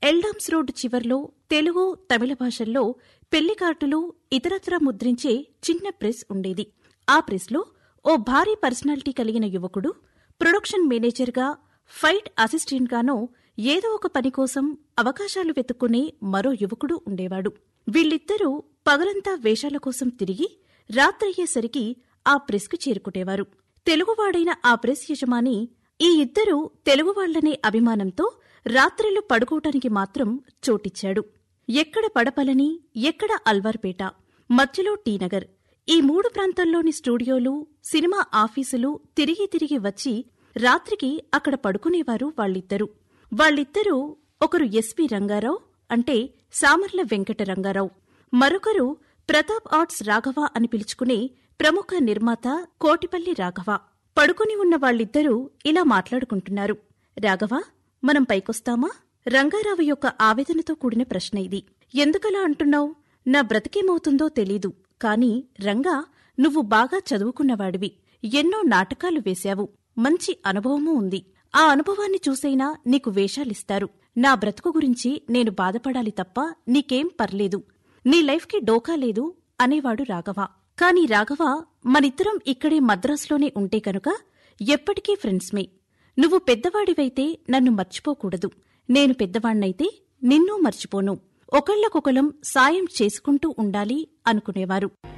Eldams road చివర్లో తెలుగు తమిళ భాషల్లో పెళ్లి కార్డులు ఇతరత్రా ముద్రించే చిన్న ప్రెస్ ఉండేది ఆ ప్రెస్లో ఓ భారీ పర్సనాలిటీ కలిగిన యువకుడు ప్రొడక్షన్ మేనేజర్గా ఫైట్ అసిస్టెంట్గానో ఏదో ఒక పని కోసం అవకాశాలు వెతుక్కునే మరో యువకుడు ఉండేవాడు వీళ్ళిద్దరూ పగలంతా వేషాల కోసం తిరిగి రాత్రయ్యేసరికి ఆ ప్రెస్కు చేరుకునేవారు తెలుగువాడైన ఆ ప్రెస్ యజమాని ఈ ఇద్దరూ తెలుగువాళ్లనే అభిమానంతో రాత్రిళ్లు పడుకోవటానికి మాత్రం చోటిచ్చాడు ఎక్కడ పడపలని ఎక్కడ అల్వార్పేట మధ్యలో టీనగర్ ఈ మూడు ప్రాంతాల్లోని స్టూడియోలు సినిమా ఆఫీసులు తిరిగి తిరిగి వచ్చి రాత్రికి అక్కడ పడుకునేవారు వాళ్ళిద్దరూ వాళ్ళిద్దరూ ఒకరు ఎస్పి రంగారావు అంటే సామర్ల వెంకట రంగారావు మరొకరు ప్రతాప్ ఆర్ట్స్ రాఘవ అని పిలుచుకునే ప్రముఖ నిర్మాత కోటిపల్లి రాఘవ పడుకుని ఉన్న వాళ్ళిద్దరూ ఇలా మాట్లాడుకుంటున్నారు రాఘవ మనం పైకొస్తామా రంగారావు యొక్క ఆవేదనతో కూడిన ప్రశ్న ఇది ఎందుకలా అంటున్నావు నా బ్రతికేమవుతుందో తెలీదు కాని రంగా నువ్వు బాగా చదువుకున్నవాడివి ఎన్నో నాటకాలు వేశావు మంచి అనుభవమూ ఉంది ఆ అనుభవాన్ని చూసైనా నీకు వేషాలిస్తారు నా బ్రతుకు గురించి నేను బాధపడాలి తప్ప నీకేం పర్లేదు నీ లైఫ్కి డోకా లేదు అనేవాడు రాఘవ కాని రాఘవ మనిద్దరం ఇక్కడే మద్రాసులోనే ఉంటే కనుక ఎప్పటికీ ఫ్రెండ్స్మే నువ్వు పెద్దవాడివైతే నన్ను మర్చిపోకూడదు నేను పెద్దవాణ్ణైతే నిన్నూ మర్చిపోను ఒకళ్ళకొకలం సాయం చేసుకుంటూ ఉండాలి అనుకునేవారు